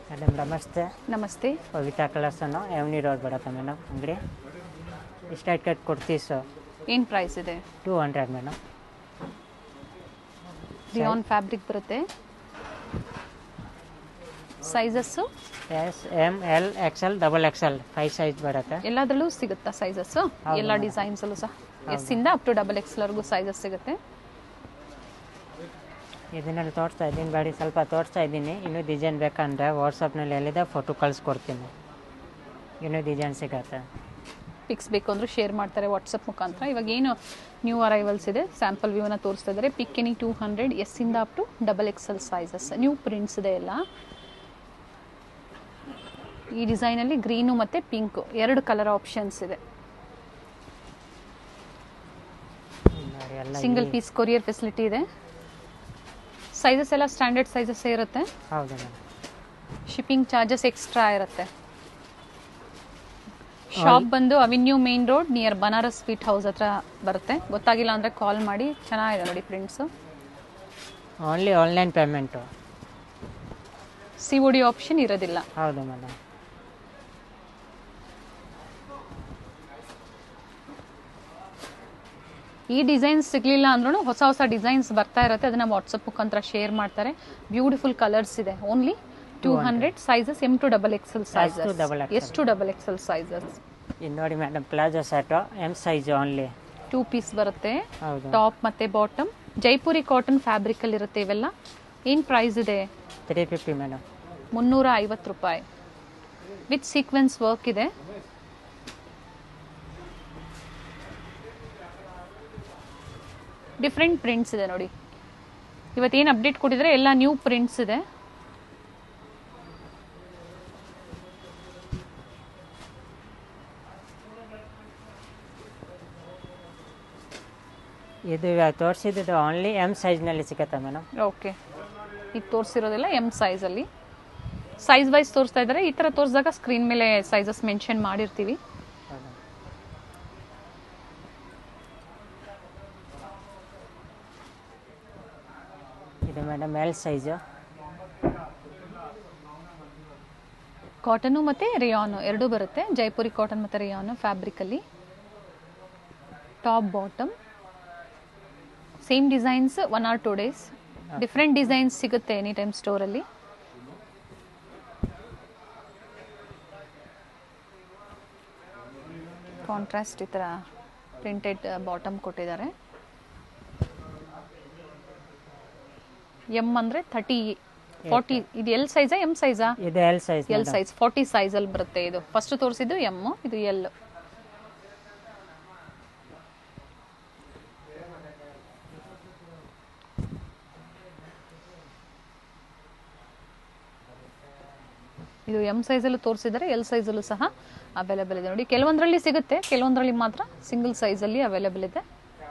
Madam ನಮಸ್ತೆ ನಮಸ್ತೆ ಪವಿತಾ ಕಲರ್ಸನ್ನು ಎಮ್ನಿ ರೋಡ್ ಬರುತ್ತೆ ಮೇಡಮ್ ಅಂಗಡಿ ಸ್ಟ್ರೈಟ್ ಕಟ್ ಕೊಡ್ತೀವಿ ಸೊ ಏನು ಪ್ರೈಸ್ ಇದೆ two hundred madam rayon fabric ಬರುತ್ತೆ sizes S M L XL double XL five size ಬರುತ್ತೆ ಎಲ್ಲದರಲ್ಲೂ ಸಿಗುತ್ತಾ ಸೈಜಸ್ಸು ಹೌದು ಎಲ್ಲ madam. ಡಿಸೈನ್ಸಲ್ಲೂ ಸಹ ಎಸ್ಸಿಂದ ಅಪ್ ಟು ಡಬಲ್ ಎಕ್ಸ್ವರೆಗೂ ಸೈಜಸ್ ಸಿಗುತ್ತೆ ಇದನ್ನೆಲ್ಲ ತೋರಿಸ್ತಾ ಇದ್ದೀನಿ ಗಾಡಿ ಸ್ವಲ್ಪ ತೋರಿಸ್ತಾ ಇದ್ದೀನಿ ಇನ್ನೂ ಡಿಸೈನ್ ಬೇಕಂದರೆ ವಾಟ್ಸಪ್ನಲ್ಲಿ ಎಲ್ಲಿದೆ ಫೋಟೋ ಕಳಿಸ್ಕೊಡ್ತೀನಿ ಇನ್ನೂ ಡಿಸೈನ್ ಸಿಗತ್ತೆ ಪಿಕ್ಸ್ ಬೇಕು ಅಂದರೂ ಶೇರ್ ಮಾಡ್ತಾರೆ ವಾಟ್ಸಪ್ ಮುಖಾಂತರ ಇವಾಗ ಏನು ನ್ಯೂ ಅರೈವಲ್ಸ್ ಇದೆ ಸ್ಯಾಂಪಲ್ ವ್ಯೂನ ತೋರಿಸ್ತಾ ಇದ್ದಾರೆ ಪಿಕ್ ಎನಿ ಟೂ ಹಂಡ್ರೆಡ್ ಎಸ್ಸಿಂದ up to double XL sizes new prints ಇದೆ ಎಲ್ಲ ಈ ಡಿಸೈನಲ್ಲಿ ಗ್ರೀನು ಮತ್ತು ಪಿಂಕು ಎರಡು ಕಲರ್ ಆಪ್ಷನ್ಸ್ ಇದೆ ನೋಡಿ ಎಲ್ಲ ಸಿಂಗಲ್ ಇಲ್ಲಿ- ಪೀಸ್ ಕೊರಿಯರ್ ಫೆಸಿಲಿಟಿ ಇದೆ ಸೈಜಸ್ ಎಲ್ಲ ಸ್ಟ್ಯಾಂಡರ್ಡ್ ಸೈಜಸ್ ಇರುತ್ತೆ ಹೌದು ಮೇಡಮ್ ಶಿಪ್ಪಿಂಗ್ ಚಾರ್ಜಸ್ ಎಕ್ಸ್ಟ್ರಾ ಇರುತ್ತೆ ಶಾಪ್ ಬಂದು avenue main road near Banaras sweet house ಹತ್ರ ಬರುತ್ತೆ ಗೊತ್ತಾಗಿಲ್ಲ ಅಂದರೆ ಕಾಲ್ ಮಾಡಿ ಚೆನ್ನಾಗಿದೆ ನೋಡಿ prints only online payment C O D option ಇರೋದಿಲ್ಲ ಹೌದು ಮೇಡಮ್ ಈ ಡಿಸೈನ್ಸ್ ಸಿಗಲಿಲ್ಲ ಅಂದ್ರೂ ಹೊಸ ಹೊಸ ಡಿಸೈನ್ಸ್ ಬರ್ತಾ ಇರುತ್ತೆ ಅದನ್ನ ವಾಟ್ಸಪ್ ಮುಖಾಂತರ ಶೇರ್ ಮಾಡ್ತಾರೆ ಬ್ಯೂಟಿಫುಲ್ ಕಲರ್ಸ್ ಇದೆ only two hundred sizes M to double XL sizes double XL. ಎಷ್ಟು ಡಬಲ್ ಎಕ್ಸೆಲ್ ಸೈಜಸ್ ಇದು ನೋಡಿ madam palazzo set M size only two piece ಬರುತ್ತೆ ಹೌದು ಟಾಪ್ ಮತ್ತೆ ಬಾಟಮ್ ಜೈಪುರಿ ಕಾಟನ್ ಫ್ಯಾಬ್ರಿಕ್ ಅಲ್ಲಿ ಇರುತ್ತೆ ಇವೆಲ್ಲ ಏನ್ ಪ್ರೈಸ್ ಇದೆ ತ್ರೀ ಫಿಫ್ಟಿ ಮೇಡಮ್ ಮುನ್ನೂರ ಐವತ್ತು ರೂಪಾಯಿ ವಿತ್ ಸೀಕ್ವೆನ್ಸ್ ವರ್ಕ್ ಇದೆ ಡಿಫ್ರೆಂಟ್ ಪ್ರಿಂಟ್ಸ್ ಇದೆ ನೋಡಿ ಇವತ್ತೇನು ಅಪ್ಡೇಟ್ ಕೊಟ್ಟಿದ್ರೆ ಎಲ್ಲ ನ್ಯೂ ಪ್ರಿಂಟ್ಸ್ ಇದೆ ಇದು ಇವಾಗ ತೋರಿಸಿದ್ದು ಓನ್ಲಿ ಎಮ್ ಸೈಜ್ನಲ್ಲಿ ಸಿಗುತ್ತೆ ಮೇಡಮ್ ಓಕೆ ಈಗ ತೋರಿಸಿರೋದೆಲ್ಲ ಎಮ್ ಸೈಜಲ್ಲಿ ಸೈಜ್ ವೈಸ್ ತೋರಿಸ್ತಾ ಇದ್ದಾರೆ ಈ ಥರ ತೋರಿಸಿದಾಗ ಸ್ಕ್ರೀನ್ ಮೇಲೆ ಸೈಜಸ್ ಮೆನ್ಷನ್ ಮಾಡಿರ್ತೀವಿ ಹೌದು ಇದು ಮೇಡಮ್ ಎಲ್ ಸೈಜು ಕಾಟನು ಮತ್ತು ರಿಯಾನು ಎರಡೂ ಬರುತ್ತೆ ಜೈಪುರಿ ಕಾಟನ್ ಮತ್ತು ರಿಯಾನು ಫ್ಯಾಬ್ರಿಕಲ್ಲಿ top bottom same designs one or two days different designs ಸಿಗುತ್ತೆ ಎನಿ ಟೈಮ್ ಸ್ಟೋರಲ್ಲಿ ಕಾಂಟ್ರಾಸ್ಟ್ ಈ ಥರ ಪ್ರಿಂಟೆಡ್ ಬಾಟಮ್ ಕೊಟ್ಟಿದ್ದಾರೆ ಎಮ್ ಅಂದರೆ ಥರ್ಟಿ ಫಾರ್ಟಿ ಇದು ಎಲ್ ಸೈಜಾ ಎಮ್ ಸೈಜಾ ಇದು L size L size forty size ಅಲ್ಲಿ ಬರುತ್ತೆ ಇದು ಫಸ್ಟ್ ತೋರಿಸಿದ್ದು ಎಮ್ ಇದು ಎಲ್ ಇದು ಎಮ್ ಸೈಜಲ್ಲೂ ತೋರಿಸಿದರೆ ಎಲ್ ಸೈಜಲ್ಲೂ ಸಹ ಅವೈಲೇಬಲ್ ಇದೆ ನೋಡಿ ಕೆಲವೊಂದರಲ್ಲಿ ಸಿಗುತ್ತೆ ಕೆಲವೊಂದರಲ್ಲಿ ಮಾತ್ರ ಸಿಂಗಲ್ ಸೈಜಲ್ಲಿ ಅವೈಲೇಬಲ್ ಇದೆ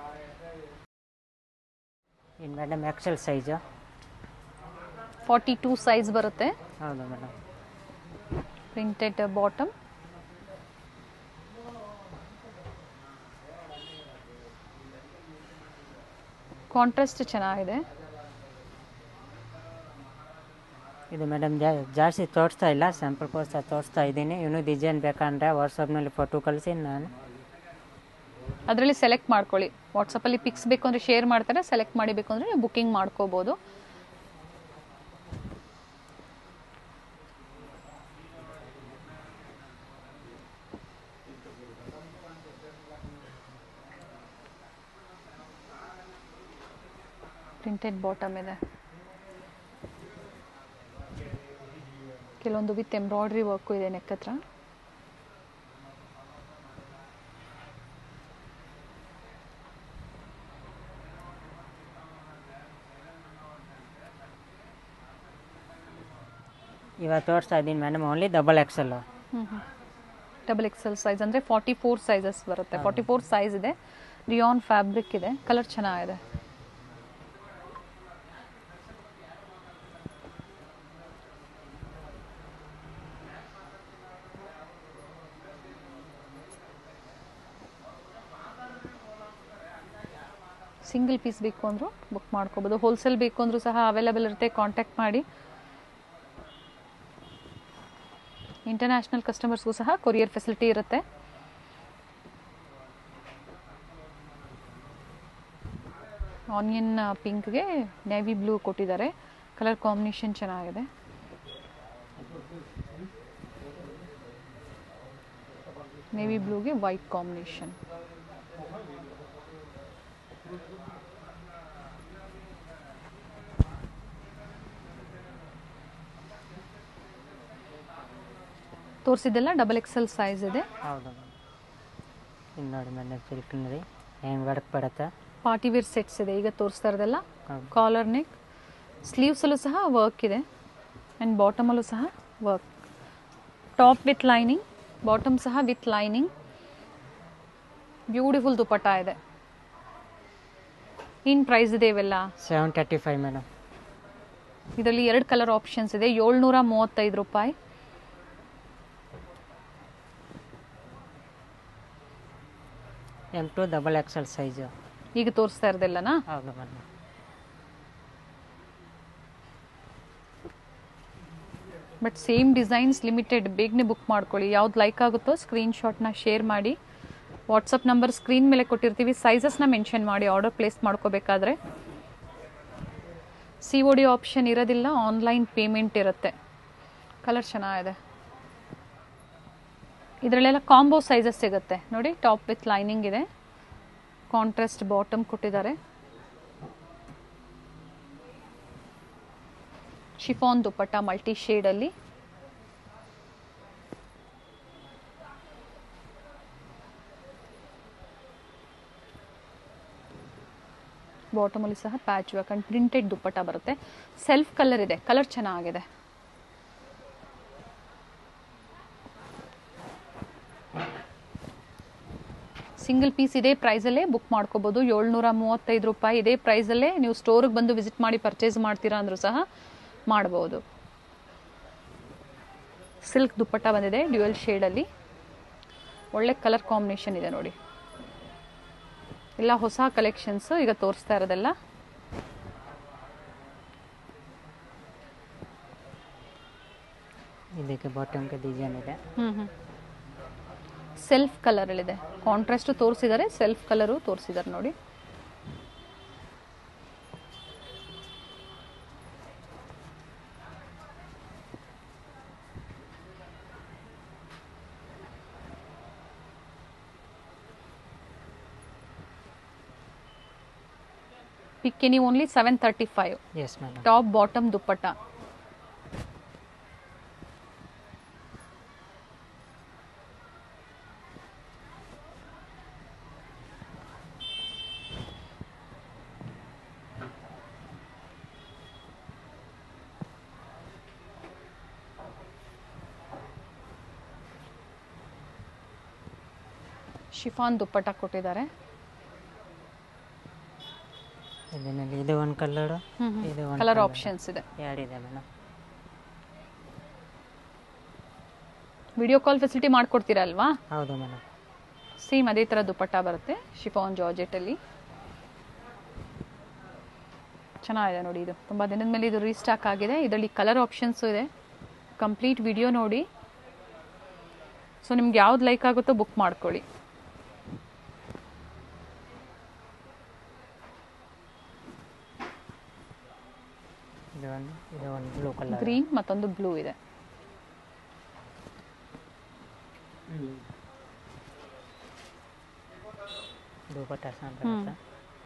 ಇದು madam XL size forty two size ಬರುತ್ತೆ ಹೌದು ಮೇಡಮ್ ಪ್ರಿಂಟೆಡ್ ಬಾಟಮ್ ಕಾಂಟ್ರಾಸ್ಟ್ ಚೆನ್ನಾಗಿದೆ ಇದು ಮೇಡಮ್ ಜಾಸ್ತಿ ತೋರಿಸ್ತಾ ಇಲ್ಲ ಸ್ಯಾಂಪಲ್ ಕೋಸ್ಕರ ತೋರಿಸ್ತಾ ಇದ್ದೀನಿ ಇನ್ನೂ ಡಿಸೈನ್ ಬೇಕಂದರೆ ವಾಟ್ಸಪ್ನಲ್ಲಿ ಫೋಟೋ ಕಳಿಸಿ ನಾನು ಅದರಲ್ಲಿ ಸೆಲೆಕ್ಟ್ ಮಾಡ್ಕೊಳ್ಳಿ ವಾಟ್ಸಪ್ಪಲ್ಲಿ ಪಿಕ್ಸ್ ಬೇಕು ಅಂದರೆ ಶೇರ್ ಮಾಡ್ತಾರೆ ಸೆಲೆಕ್ಟ್ ಮಾಡಿ ಬೇಕು ಅಂದರೆ ನೀವು ಬುಕ್ಕಿಂಗ್ ಮಾಡ್ಕೋಬೋದು ಪ್ರಿಂಟೆಡ್ ಬಾಟಮ್ ಇದೆ ಕೆಲವೊಂದು ವಿತ್ ಎಂಬ್ರಾಯ್ಡ್ರಿ ವರ್ಕು ಇದೆ ನೆಕ್ ಹತ್ರ ಇವಾಗ ತೋರಿಸ್ತಾ ಇದ್ದೀನಿ madam only double XL double XL size ಅಂದರೆ ಫಾರ್ಟಿ ಫೋರ್ ಸೈಜಸ್ ಬರುತ್ತೆ ಫಾರ್ಟಿ ಫೋರ್ ಸೈಜ್ ಇದೆ ರಿಯಾನ್ ಫ್ಯಾಬ್ರಿಕ್ ಇದೆ ಕಲರ್ ಚೆನ್ನಾಗಿದೆ ಸಿಂಗಲ್ ಪೀಸ್ ಬೇಕು ಅಂದರೂ ಬುಕ್ ಮಾಡ್ಕೋಬೋದು ಹೋಲ್ಸೇಲ್ ಬೇಕು ಅಂದರೂ ಸಹ ಅವೈಲೇಬಲ್ ಇರುತ್ತೆ ಕಾಂಟ್ಯಾಕ್ಟ್ ಮಾಡಿ ಇಂಟರ್ನ್ಯಾಷನಲ್ ಕಸ್ಟಮರ್ಸ್ಗೂ ಸಹ ಕೊರಿಯರ್ ಫೆಸಿಲಿಟಿ ಇರುತ್ತೆ ಆನಿಯನ್ ಪಿಂಕ್ಗೆ ನೇವಿ ಬ್ಲೂ ಕೊಟ್ಟಿದ್ದಾರೆ ಕಲರ್ ಕಾಂಬಿನೇಷನ್ ಚೆನ್ನಾಗಿದೆ ನೇವಿ ಬ್ಲೂಗೆ ವೈಟ್ ಕಾಂಬಿನೇಷನ್ ತೋರಿಸಿದ್ದೆಲ್ಲ ಡಬಲ್ ಎಕ್ಸೆಲ್ ಸೈಜ್ ಇದೆ ಹೌದು ಇದು ನೋಡಿ ಮೇಡಮ್ ಸಿಲ್ಕ್ನಲ್ಲಿ ಹ್ಯಾಂಡ್ ವರ್ಕ್ ಬರುತ್ತೆ ಪಾರ್ಟಿ ವೇರ್ ಸೆಟ್ಸ್ ಇದೆ ಈಗ ತೋರಿಸ್ತಾ ಇರೋದೆಲ್ಲ ಹೌದು ಕಾಲರ್ ನೆಕ್ ಸ್ಲೀವ್ಸಲ್ಲೂ ಸಹ ವರ್ಕ್ ಇದೆ ಆ್ಯಂಡ್ ಬಾಟಮಲ್ಲೂ ಸಹ work top with lining bottom ಸಹ ವಿತ್ ಲೈನಿಂಗ್ ಬ್ಯೂಟಿಫುಲ್ ದುಪಟ್ಟ ಇದೆ ಇನ್ ಪ್ರೈಸ್ ಇದೆ ಇವೆಲ್ಲ ಸೆವೆನ್ ತರ್ಟಿ ಫೈವ್ ಮೇಡಮ್ ಇದರಲ್ಲಿ ಎರಡು ಕಲರ್ ಆಪ್ಷನ್ಸ್ ಇದೆ ಏಳ್ನೂರ ಮೂವತ್ತೈದು ರೂಪಾಯಿ M to double XL size ಈಗ ತೋರಿಸ್ತಾ ಇರೋದೆಲ್ಲನಾ ಹೌದು madam but same designs limited ಬೇಗನೆ ಬುಕ್ ಮಾಡ್ಕೊಳ್ಳಿ ಯಾವ್ದು ಲೈಕ್ ಆಗುತ್ತೋ ಸ್ಕ್ರೀನ್ಶಾಟ್ನ ಶೇರ್ ಮಾಡಿ ವಾಟ್ಸಪ್ ನಂಬರ್ ಸ್ಕ್ರೀನ್ ಮೇಲೆ ಕೊಟ್ಟಿರ್ತೀವಿ ಸೈಜಸ್ನ ಮೆನ್ಷನ್ ಮಾಡಿ ಆರ್ಡರ್ ಪ್ಲೇಸ್ ಮಾಡ್ಕೋಬೇಕಾದ್ರೆ ಸಿ ಒ ಡಿ ಆಪ್ಷನ್ ಇರೋದಿಲ್ಲ ಆನ್ಲೈನ್ ಪೇಮೆಂಟ್ ಇರುತ್ತೆ ಕಲರ್ ಚೆನ್ನಾಗಿದೆ ಇದರಲ್ಲೆಲ್ಲ ಕಾಂಬೋ ಸೈಜಸ್ ಸಿಗುತ್ತೆ ನೋಡಿ ಟಾಪ್ ವಿತ್ ಲೈನಿಂಗ್ ಇದೆ ಕಾಂಟ್ರಾಸ್ಟ್ ಬಾಟಮ್ ಕೊಟ್ಟಿದ್ದಾರೆ ಶಿಫಾನ್ ದುಪ್ಪಟ್ಟ ಮಲ್ಟಿ ಶೇಡಲ್ಲಿ ಬಾಟಮಲ್ಲಿ ಸಹ ಪ್ಯಾಚ್ ವರ್ಕ್ ಅಂಡ್ ಪ್ರಿಂಟೆಡ್ ದುಪ್ಪಟ್ಟ ಬರುತ್ತೆ ಸೆಲ್ಫ್ ಕಲರ್ ಇದೆ ಕಲರ್ ಚೆನ್ನಾಗಿದೆ ಸಿಂಗಲ್ ಪೀಸ್ ಇದೇ ಪ್ರೈಸಲ್ಲೇ ಬುಕ್ ಮಾಡ್ಕೋಬೋದು ಏಳ್ನೂರ ಮೂವತ್ತೈದು ರೂಪಾಯಿ ಇದೇ ಪ್ರೈಸಲ್ಲೇ ನೀವು ಸ್ಟೋರಿಗೆ ಬಂದು ವಿಸಿಟ್ ಮಾಡಿ ಪರ್ಚೇಸ್ ಮಾಡ್ತೀರಾ ಅಂದರೂ ಸಹ ಮಾಡ್ಬೋದು ಸಿಲ್ಕ್ ದುಪ್ಪಟ್ಟ ಬಂದಿದೆ ಡ್ಯುಯಲ್ ಶೇಡಲ್ಲಿ ಒಳ್ಳೆ ಕಲರ್ ಕಾಂಬಿನೇಷನ್ ಇದೆ ನೋಡಿ ಎಲ್ಲ ಹೊಸ ಕಲೆಕ್ಷನ್ಸ್ ಈಗ ತೋರಿಸ್ತಾ ಇರೋದೆಲ್ಲ ಇದಕ್ಕೆ ಬಾಟಮ್ಗೆ ಡಿಸೈನ್ ಇದೆ ಹ್ಮ್ ಹ್ಮ್ ಸೆಲ್ಫ್ ಕಲರಲ್ಲಿದೆ ಕಾಂಟ್ರಾಸ್ಟು ತೋರಿಸಿದ್ದಾರೆ ಸೆಲ್ಫ್ ಕಲರು ತೋರಿಸಿದ್ದಾರೆ ನೋಡಿ pick any only seven thirty five yes madam top bottom dupatta chiffon dupatta ಕೊಟ್ಟಿದ್ದಾರೆ ಇದರಲ್ಲಿ ಇದು ಒಂದು ಕಲರು ಇದು ಒಂದು ಕಲರ್ ಆಪ್ಷನ್ಸ್ ಇದೆ ಎರಡಿದೆ ಮೇಡಮ್ ವಿಡಿಯೋ ಕಾಲ್ ಫೆಸಿಲಿಟಿ ಮಾಡ್ಕೊಡ್ತೀರಾ ಅಲ್ವಾ ಹೌದು ಮೇಡಮ್ ಸೇಮ್ ಅದೇ ಥರ ದುಪ್ಪಟ್ಟ ಬರುತ್ತೆ ಶಿಫಾನ್ ಜಾರ್ಜೆಟಲ್ಲಿ ಚೆನ್ನಾಗಿದೆ ನೋಡಿ ಇದು ತುಂಬ ದಿನದ ಮೇಲೆ ಇದು ರೀಸ್ಟಾಕ್ ಆಗಿದೆ ಇದರಲ್ಲಿ ಕಲರ್ ಆಪ್ಷನ್ಸು ಇದೆ ಕಂಪ್ಲೀಟ್ ವಿಡಿಯೋ ನೋಡಿ ಸೊ ನಿಮ್ಗೆ ಯಾವ್ದು ಲೈಕ್ ಆಗುತ್ತೋ ಬುಕ್ ಮಾಡ್ಕೊಳ್ಳಿ ಇದು ಒಂದು ಇದು ಒಂದು ಬ್ಲೂ ಕಲರ್ ಗ್ರೀನ್ ಮತ್ತೊಂದು ಬ್ಲೂ ಇದೆ ದುಪಟ್ಟ ಸಣ್ಣ ಹ್ಮ್. ಬರುತ್ತೆ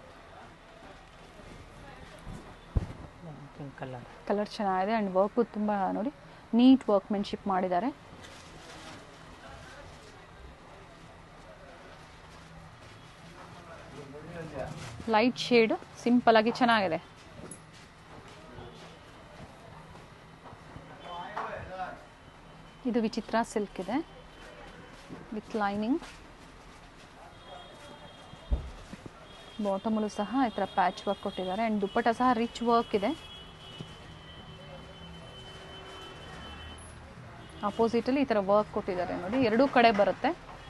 ಪಿಂಕ್ ಕಲರ್ ಕಲರ್ ಚೆನ್ನಾಗಿದೆ ಆ್ಯಂಡ್ ವರ್ಕು ತುಂಬ ನೋಡಿ ನೀಟ್ ವರ್ಕ್ಮೆನ್ಶಿಪ್ ಮಾಡಿದ್ದಾರೆ ಲೈಟ್ ಶೇಡ್ ಸಿಂಪಲ್ ಆಗಿ ಚೆನ್ನಾಗಿದೆ ಇದು ವಿಚಿತ್ರ ಸಿಲ್ಕ್ ಇದೆ ವಿತ್ ಲೈನಿಂಗ್ ಬಾಟಮಲ್ಲೂ ಸಹ ಈ ಥರ ಪ್ಯಾಚ್ ವರ್ಕ್ ಕೊಟ್ಟಿದ್ದಾರೆ ಆ್ಯಂಡ್ ದುಪ್ಪಟ್ಟ ಸಹ ರಿಚ್ ವರ್ಕ್ ಇದೆ ಅಪೋಸಿಟಲ್ಲಿ ಈ ಥರ ವರ್ಕ್ ಕೊಟ್ಟಿದ್ದಾರೆ ನೋಡಿ ಎರಡೂ ಕಡೆ ಬರುತ್ತೆ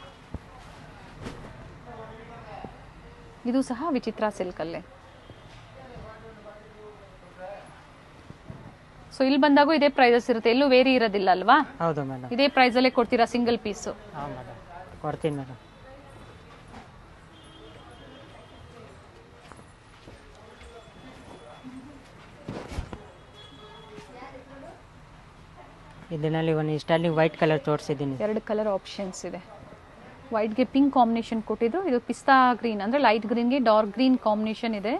ಇದು ಸಹ ವಿಚಿತ್ರ ಸಿಲ್ಕಲ್ಲೇ ಸೊ ಇಲ್ಲಿ ಬಂದಾಗೂ ಇದೇ ಪ್ರೈಸಸ್ ಇರುತ್ತೆ ಎಲ್ಲೂ ವೇರಿ ಇರೋದಿಲ್ಲ ಅಲ್ವಾ ಹೌದು ಮೇಡಮ್ ಇದೇ ಪ್ರೈಸಲ್ಲೇ ಕೊಡ್ತೀರಾ ಸಿಂಗಲ್ ಪೀಸು ಹಾಂ ಮೇಡಮ್ ಕೊಡ್ತೀನಿ ಮೇಡಮ್ ಇದರಲ್ಲಿ ಒಂದು ಇಷ್ಟಲ್ಲಿ ವೈಟ್ ಕಲರ್ ತೋರಿಸಿದ್ದೀನಿ ಎರಡು ಕಲರ್ ಆಪ್ಷನ್ಸ್ ಇದೆ ವೈಟ್ಗೆ ಪಿಂಕ್ ಕಾಂಬಿನೇಷನ್ ಕೊಟ್ಟಿದ್ದು ಇದು ಪಿಸ್ತಾ ಗ್ರೀನ್ ಅಂದರೆ ಲೈಟ್ ಗ್ರೀನ್ಗೆ ಡಾರ್ಕ್ ಗ್ರೀನ್ ಕಾಂಬಿನೇಷನ್ ಇದೆ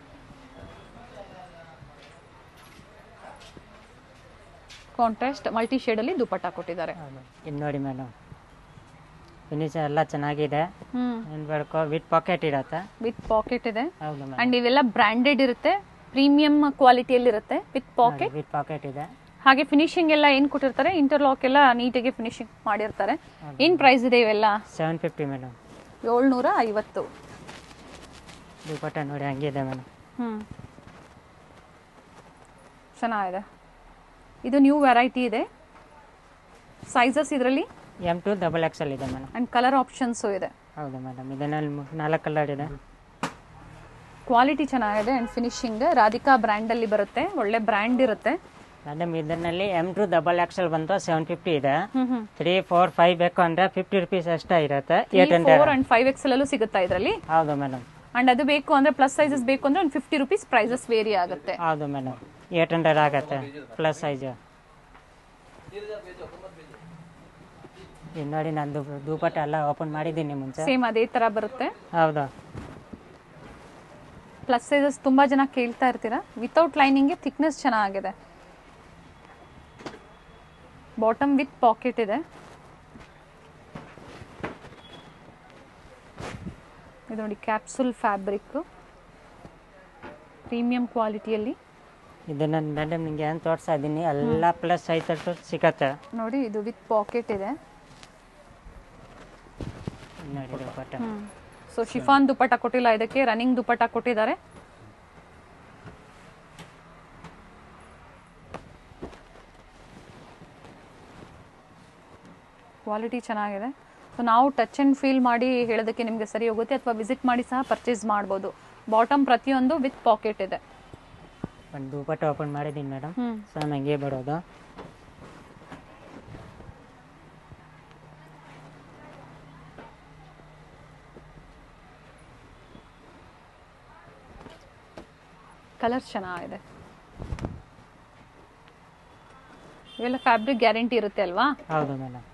ಕಾಂಟ್ರಾಸ್ಟ್ ಮಲ್ಟಿ ಶೇಡಲ್ಲಿ ದುಪಟ್ಟ ಕೊಟ್ಟಿದ್ದಾರೆ ಹೌದು ಇದು ನೋಡಿ ಮೇಡಮ್ ಫಿನಿಶ್ ಎಲ್ಲ ಚೆನ್ನಾಗಿದೆ ಹ್ಞೂ ಏನು ಬೇಡ್ಕೋ ವಿತ್ ಪಾಕೆಟ್ ಇರತ್ತೆ ವಿತ್ ಪಾಕೆಟ್ ಇದೆ ಹೌದು ಮೇಡಮ್ ಆ್ಯಂಡ್ ಇವೆಲ್ಲ ಬ್ರ್ಯಾಂಡೆಡ್ ಇರುತ್ತೆ ಪ್ರೀಮಿಯಂ ಕ್ವಾಲಿಟಿಯಲ್ಲಿ ಇರುತ್ತೆ ವಿತ್ ಪಾಕೆಟ್ ವಿತ್ ಪಾಕೆಟ್ ಇದೆ ಹಾಗೆ ಫಿನಿಶಿಂಗ್ ಎಲ್ಲ ಏನು ಕೊಟ್ಟಿರ್ತಾರೆ ಇಂಟರ್ಲಾಕ್ ಎಲ್ಲ ನೀಟಾಗಿ ಫಿನಿಶಿಂಗ್ ಮಾಡಿರ್ತಾರೆ ಏನು ಪ್ರೈಸ್ ಇದೆ ಇವೆಲ್ಲ ಸೆವೆನ್ ಫಿಫ್ಟಿ ಮೇಡಮ್ ಏಳ್ನೂರ ಐವತ್ತು ದುಪಟ್ಟ ನೋಡಿ ಹಂಗಿದೆ ಮೇಡಮ್ ಹ್ಞೂ ಚೆನ್ನಾಗಿದೆ ಇದು ನ್ಯೂ ವೆರೈಟಿ ಇದೆ ಸೈಜಸ್ ಇದರಲ್ಲಿ ಎಮ್ ಟು ಡಬಲ್ ಎಕ್ಸೆಲ್ ಇದೆ ಮೇಡಮ್ ಆ್ಯಂಡ್ ಕಲರ್ ಆಪ್ಷನ್ಸು ಇದೆ ಹೌದು ಮೇಡಮ್ ಇದರಲ್ಲಿ ಮು- ನಾಲ್ಕು ಕಲರ್ ಇದೆ ಕ್ವಾಲಿಟಿ ಚೆನ್ನಾಗಿದೆ ಆ್ಯಂಡ್ ಫಿನಿಶಿಂಗ್ ರಾಧಿಕಾ ಬ್ರ್ಯಾಂಡಲ್ಲಿ ಬರುತ್ತೆ ಒಳ್ಳೆ ಬ್ರ್ಯಾಂಡ್ ಇರುತ್ತೆ ಮೇಡಮ್ ಇದರಲ್ಲಿ ಎಮ್ ಟು ಡಬಲ್ ಎಕ್ಸೆಲ್ ಬಂದು ಸೆವೆನ್ ಫಿಫ್ಟಿ ಇದೆ ಹ್ಞೂ ಹ್ಞೂ ತ್ರೀ ಫೋರ್ ಫೈವ್ ಬೇಕು ಅಂದರೆ ಫಿಫ್ಟಿ ರುಪೀಸ್ ಅಷ್ಟೇ ಇರುತ್ತೆ eight hundred four and five X ಅಲ್ಲೂ ಸಿಗುತ್ತಾ ಇದರಲ್ಲಿ ಹೌದು ಮೇಡಮ್ ಆ್ಯಂಡ್ ಅದು ಬೇಕು ಅಂದರೆ ಪ್ಲಸ್ ಸೈಜಸ್ ಬೇಕು ಅಂದರೆ ಒಂದು ಫಿಫ್ಟಿ ರುಪೀಸ್ ಪ್ರೈಸಸ್ ವೇರಿ ಆಗುತ್ತೆ ಹೌದು ಮೇಡಮ್ ಏಟ್ ಹಂಡ್ರೆಡ್ ಆಗುತ್ತೆ ಪ್ಲಸ್ ಸೈಜು ಈಗ ನೋಡಿ ನಾನು ದುಪಟ್ಟ ಎಲ್ಲ ಓಪನ್ ಮಾಡಿದ್ದೀನಿ ಮುಂಚೆ ಸೇಮ್ ಅದೇ ಥರ ಬರುತ್ತೆ ಹೌದು ಪ್ಲಸ್ ಸೈಜಸ್ ತುಂಬ ಜನ ಕೇಳ್ತಾ ಇರ್ತೀರಾ ವಿತೌಟ್ ಲೈನಿಂಗ್ಗೆ ಥಿಕ್ನೆಸ್ ಚೆನ್ನಾಗಿದೆ ಬಾಟಮ್ ವಿತ್ ಪಾಕೆಟ್ ಇದೆ ಇದು ನೋಡಿ ಕ್ಯಾಪ್ಸುಲ್ ಫ್ಯಾಬ್ರಿಕ್ ಪ್ರೀಮಿಯಂ ಕ್ವಾಲಿಟಿಯಲ್ಲಿ ಇದನ್ನ ಮೇಡಮ್ ನಿಂಗೆ ಏನು ತೋರಿಸ್ತಾ ಇದ್ದೀನಿ ಎಲ್ಲ ಪ್ಲಸ್ ಸೈಜ್ ಸಿಗತ್ತೆ ನೋಡಿ ಇದು ವಿತ್ ಪಾಕೆಟ್ ಇದೆ ನೋಡಿ ದುಪಟ್ಟ ಸೊ ಶಿಫಾನ್ ದುಪಟ್ಟ ಕೊಟ್ಟಿಲ್ಲ ಇದಕ್ಕೆ ರನ್ನಿಂಗ್ ದುಪಟ್ಟ ಕೊಟ್ಟಿದ್ದಾರೆ ಕ್ವಾಲಿಟಿ ಚೆನ್ನಾಗಿದೆ ಸೊ ನಾವು ಟಚ್ ಆ್ಯಂಡ್ ಫೀಲ್ ಮಾಡಿ ಹೇಳೋದಕ್ಕೆ ನಿಮಗೆ ಸರಿ ಹೋಗುತ್ತೆ ಅಥವಾ ವಿಸಿಟ್ ಮಾಡಿ ಸಹ ಪರ್ಚೇಸ್ ಮಾಡ್ಬೋದು ಬಾಟಮ್ ಪ್ರತಿಯೊಂದು ವಿತ್ ಪಾಕೆಟ್ ಇದೆ ಒಂದು ದುಪಟ್ಟ ಓಪನ್ ಮಾಡಿದ್ದೀನಿ ಮೇಡಮ್ ಹ್ಞೂ ಸೊ ಹಂಗೆ ಬರೋದು ಕಲರ್ ಚೆನ್ನಾಗಿದೆ ಇವೆಲ್ಲ ಫ್ಯಾಬ್ರಿಕ್ ಗ್ಯಾರಂಟಿ ಇರುತ್ತೆ ಅಲ್ವಾ ಹೌದು ಮೇಡಮ್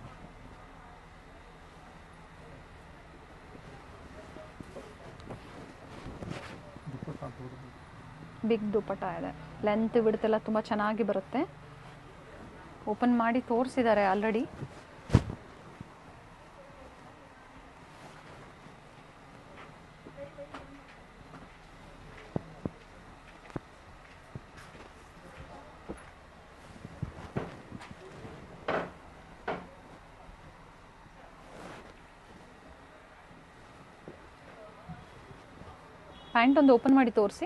ಬಿಗ್ ದುಪಟ ಇದೆ ಲೆಂತ್ ಬಿಡ್ತೆಲ್ಲ ತುಂಬ ಚೆನ್ನಾಗಿ ಬರುತ್ತೆ ಓಪನ್ ಮಾಡಿ ತೋರಿಸಿದ್ದಾರೆ ಆಲ್ರೆಡಿ ಪ್ಯಾಂಟ್ ಒಂದು ಓಪನ್ ಮಾಡಿ ತೋರಿಸಿ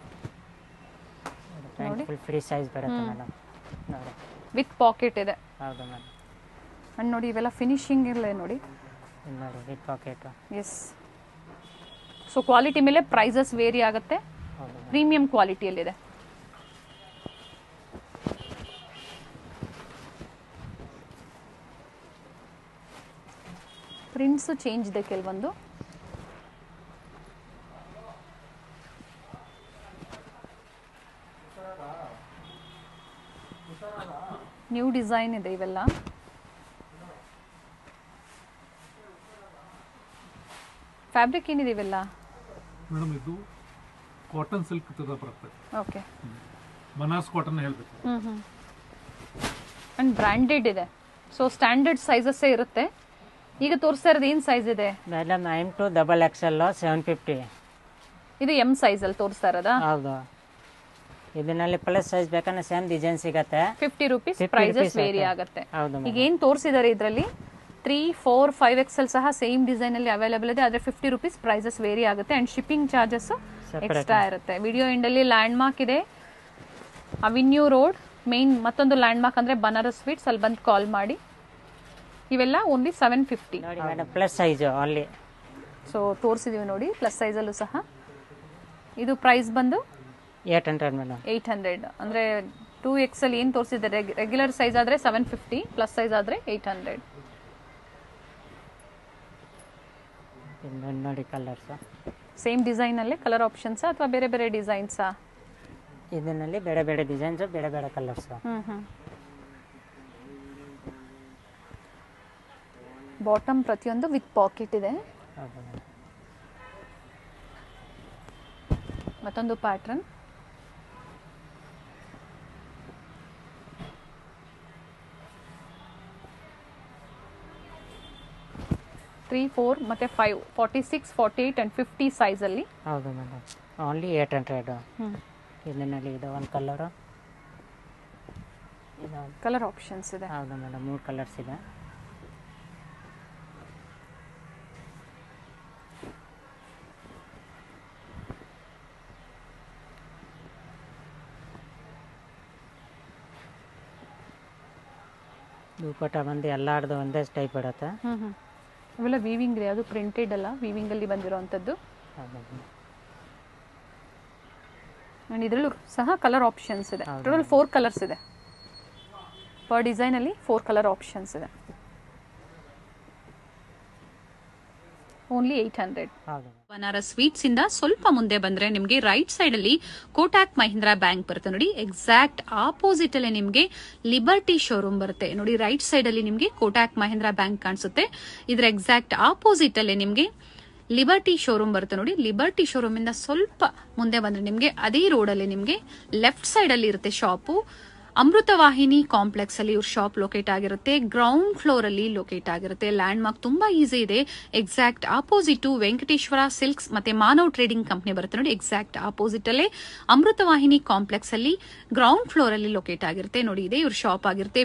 ಪ್ಯಾಂಟ್ ಫುಲ್ ಫ್ರೀ ಸೈಜ್ ಬರುತ್ತೆ ಮೇಡಮ್ ನೋಡಿ ವಿತ್ ಪಾಕೆಟ್ ಇದೆ ಹೌದು ಮೇಡಮ್ ಅಂಡ್ ನೋಡಿ ಇವೆಲ್ಲ ಫಿನಿಶಿಂಗ್ ಇರಲಿ ನೋಡಿ ಇಲ್ಲಿ ನೋಡಿ with pocket yes so quality ಮೇಲೆ ಪ್ರೈಸಸ್ ವೇರಿ ಆಗುತ್ತೆ ಹೌದು ಮೇಡಮ್ ಪ್ರೀಮಿಯಂ ಕ್ವಾಲಿಟಿಯಲ್ಲಿದೆ ಪ್ರಿಂಟ್ಸು ಚೇಂಜ್ ಇದೆ ಕೆಲವೊಂದು ನ್ಯೂ ಡಿಸೈನ್ ಇದೆ ಇವೆಲ್ಲ ಫ್ಯಾಬ್ರಿಕ್ ಏನಿದೆ ಇವೆಲ್ಲ ಮೇಡಮ್ ಇದು ಕಾಟನ್ ಸಿಲ್ಕ್ ತರ ಬರುತ್ತೆ ಓಕೆ ಬನಾಸ್ ಕಾಟನ್ ಹೇಳ್ಬೇಕು ಹ್ಮ್ ಹ್ಮ್ ಅಂಡ್ ಬ್ರ್ಯಾಂಡೆಡ್ ಇದೆ ಸೊ ಸ್ಟ್ಯಾಂಡರ್ಡ್ ಸೈಜಸ್ಸೇ ಇರುತ್ತೆ ಈಗ ತೋರಿಸ್ತಾ ಇರೋದು ಏನು ಸೈಜ್ ಇದೆ madam M to double XL seven fifty ಇದು ಎಮ್ ಸೈಜಲ್ಲಿ ತೋರಿಸ್ತಾ ಇರೋದಾ ಹೌದು ಇದರಲ್ಲಿ ಪ್ಲಸ್ ಸೈಜ್ ಬೇಕಂದ್ರೆ ಸೇಮ್ ಡಿಸೈನ್ ಸಿಗತ್ತೆ fifty rupees 50 prices rupees vary ಆಗುತ್ತೆ. ಆಗುತ್ತೆ ಹೌದು ಈಗ ಮೇಡಮ್ ಏನು ತೋರಿಸಿದ್ದಾರೆ ಇದರಲ್ಲಿ ತ್ರೀ ಫೋರ್ ಫೈವ್ ಎಕ್ಸೆಲ್ ಸಹ ಸೇಮ್ ಡಿಸೈನಲ್ಲಿ ಅವೈಲೇಬಲ್ ಇದೆ ಆದರೆ ಫಿಫ್ಟಿ ರುಪೀಸ್ ಪ್ರೈಸಸ್ ವೇರಿ ಆಗುತ್ತೆ and shipping charges Separate. Extra ಇರುತ್ತೆ ವಿಡಿಯೋ ಎಂಡಲ್ಲಿ ಲ್ಯಾಂಡ್ ಮಾರ್ಕ್ ಇದೆ ಅವಿನ್ಯೂ ರೋಡ್ ಮೇನ್ ಮತ್ತೊಂದು ಲ್ಯಾಂಡ್ ಮಾರ್ಕ್ ಅಂದರೆ ಬನಾರಸ್ ಸ್ವೀಟ್ಸ್ ಅಲ್ಲಿ ಬಂದು ಕಾಲ್ ಮಾಡಿ ಇವೆಲ್ಲ ಓನ್ಲಿ ಸೆವೆನ್ ಫಿಫ್ಟಿ ನೋಡಿ ಮೇಡಮ್ ಪ್ಲಸ್ ಸೈಜು ಅಲ್ಲಿ ಸೊ ತೋರಿಸಿದೀವಿ ನೋಡಿ ಪ್ಲಸ್ ಸೈಜಲ್ಲೂ ಸಹ ಇದು ಪ್ರೈಸ್ ಬಂದು eight hundred madam eight hundred ಅಂದರೆ ಟೂ ಎಕ್ಸ್ ಅಲ್ಲಿ ಏನು ತೋರಿಸಿದೆ ರೆಗ್ಯುಲರ್ ಸೈಜ್ ಆದರೆ ಸೆವೆನ್ ಫಿಫ್ಟಿ ಪ್ಲಸ್ ಸೈಜ್ ಆದರೆ ಏಯ್ಟ್ ಹಂಡ್ರೆಡ್ ಇನ್ನೊಂದು ನೋಡಿ ಕಲರ್ಸು ಸೇಮ್ ಡಿಸೈನಲ್ಲೇ ಕಲರ್ ಆಪ್ಷನ್ಸಾ ಅಥವಾ ಬೇರೆ ಬೇರೆ ಡಿಸೈನ್ಸಾ ಇದರಲ್ಲಿ ಬೇರೆ ಬೇರೆ ಡಿಸೈನ್ಸು ಬೇರೆ ಬೇರೆ ಕಲರ್ಸು ಹ್ಞೂ ಹ್ಞೂ ಬಾಟಮ್ ಪ್ರತಿಯೊಂದು ವಿತ್ ಪಾಕೆಟ್ ಇದೆ ಹೌದು ಮೇಡಮ್ ಮತ್ತೊಂದು ಪ್ಯಾಟ್ರನ್ ತ್ರೀ ಫೋರ್ ಮತ್ತು five forty six forty eight and fifty ಸೈಜಲ್ಲಿ ಹೌದು ಮೇಡಮ್ ಓನ್ಲಿ ಏಯ್ಟ್ ಹಂಡ್ರೆಡು ಹ್ಞೂ ಇದರಲ್ಲಿ ಇದು ಒಂದು ಕಲರು ಇದು ಒಂದು ಕಲರ್ ಆಪ್ಷನ್ಸ್ ಇದೆ ಹೌದು ಮೇಡಮ್ ಮೂರು ಕಲರ್ಸ್ ಇದೆ ದುಪ್ಪಟ್ಟ ಬಂದು ಎಲ್ಲಾರ್ದು ಒಂದೇ ಟೈಪ್ ಇರುತ್ತೆ ಹ್ಞೂ ಹ್ಞೂ ಅವೆಲ್ಲ ವೀವಿಂಗ್ ಇದೆ ಅದು ಪ್ರಿಂಟೆಡ್ ಅಲ್ಲ ವೀವಿಂಗಲ್ಲಿ ಬಂದಿರೋವಂಥದ್ದು ಹೌದು ಮೇಡಮ್ ಆ್ಯಂಡ್ ಇದರಲ್ಲೂ ಸಹ ಕಲರ್ ಆಪ್ಷನ್ಸ್ ಇದೆ ಹೌದು. ಟೋಟಲ್ ಫೋರ್ ಕಲರ್ಸ್ ಇದೆ ಪರ್ ಡಿಸೈನಲ್ಲಿ ಫೋರ್ ಕಲರ್ ಆಪ್ಷನ್ಸ್ ಇದೆ ಓನ್ಲಿ ಏಯ್ಟ್ ಹಂಡ್ರೆಡ್ ಹೌದು ಬನಾರಸ್ ಸ್ವೀಟ್ಸ್ ಇಂದ ಸ್ವಲ್ಪ ಮುಂದೆ ಬಂದ್ರೆ ನಿಮ್ಗೆ ರೈಟ್ ಸೈಡ್ ಅಲ್ಲಿ ಕೋಟಾಕ್ ಮಹೀಂದ್ರಾ ಬ್ಯಾಂಕ್ ಬರುತ್ತೆ ನೋಡಿ ಎಕ್ಸಾಕ್ಟ್ ಆಪೋಸಿಟ್ ಅಲ್ಲಿ ನಿಮ್ಗೆ ಲಿಬರ್ಟಿ ಶೋರೂಮ್ ಬರುತ್ತೆ ನೋಡಿ ರೈಟ್ ಸೈಡ್ ಅಲ್ಲಿ ನಿಮ್ಗೆ ಕೋಟಾಕ್ ಮಹೀಂದ್ರಾ ಬ್ಯಾಂಕ್ ಕಾಣಿಸುತ್ತೆ ಇದ್ರ ಎಕ್ಸಾಕ್ಟ್ ಆಪೋಸಿಟ್ ಅಲ್ಲಿ ನಿಮ್ಗೆ ಲಿಬರ್ಟಿ ಶೋರೂಮ್ ಬರುತ್ತೆ ನೋಡಿ ಲಿಬರ್ಟಿ ಶೋರೂಮ್ ಇಂದ ಸ್ವಲ್ಪ ಮುಂದೆ ಬಂದ್ರೆ ನಿಮ್ಗೆ ಅದೇ ರೋಡ್ ಅಲ್ಲಿ ನಿಮ್ಗೆ ಲೆಫ್ಟ್ ಸೈಡ್ ಅಲ್ಲಿ ಇರುತ್ತೆ ಶಾಪು ಅಮೃತವಾಹಿನಿ ಕಾಂಪ್ಲೆಕ್ಸ್ ಅಲ್ಲಿ ಇವ್ರ ಶಾಪ್ ಲೊಕೇಟ್ ಆಗಿರುತ್ತೆ ಗ್ರೌಂಡ್ ಫ್ಲೋರ್ ಅಲ್ಲಿ ಲೊಕೇಟ್ ಆಗಿರುತ್ತೆ ಲ್ಯಾಂಡ್ ಮಾರ್ಕ್ ತುಂಬಾ ಈಸಿ ಇದೆ ಎಕ್ಸಾಕ್ಟ್ ಆಪೋಸಿಟ್ ವೆಂಕಟೇಶ್ವರ ಸಿಲ್ಕ್ಸ್ ಮತ್ತೆ ಮಾನವ್ ಟ್ರೇಡಿಂಗ್ ಕಂಪನಿ ಬರುತ್ತೆ ನೋಡಿ ಎಕ್ಸಾಕ್ಟ್ ಆಪೋಸಿಟ್ ಅಲ್ಲೇ ಅಮೃತವಾಹಿನಿ ಕಾಂಪ್ಲೆಕ್ಸ್ ಅಲ್ಲಿ ಗ್ರೌಂಡ್ ಫ್ಲೋರ್ ಅಲ್ಲಿ ಲೊಕೇಟ್ ಆಗಿರುತ್ತೆ ನೋಡಿ ಇದೆ ಇವ್ರ ಶಾಪ್ ಆಗಿರುತ್ತೆ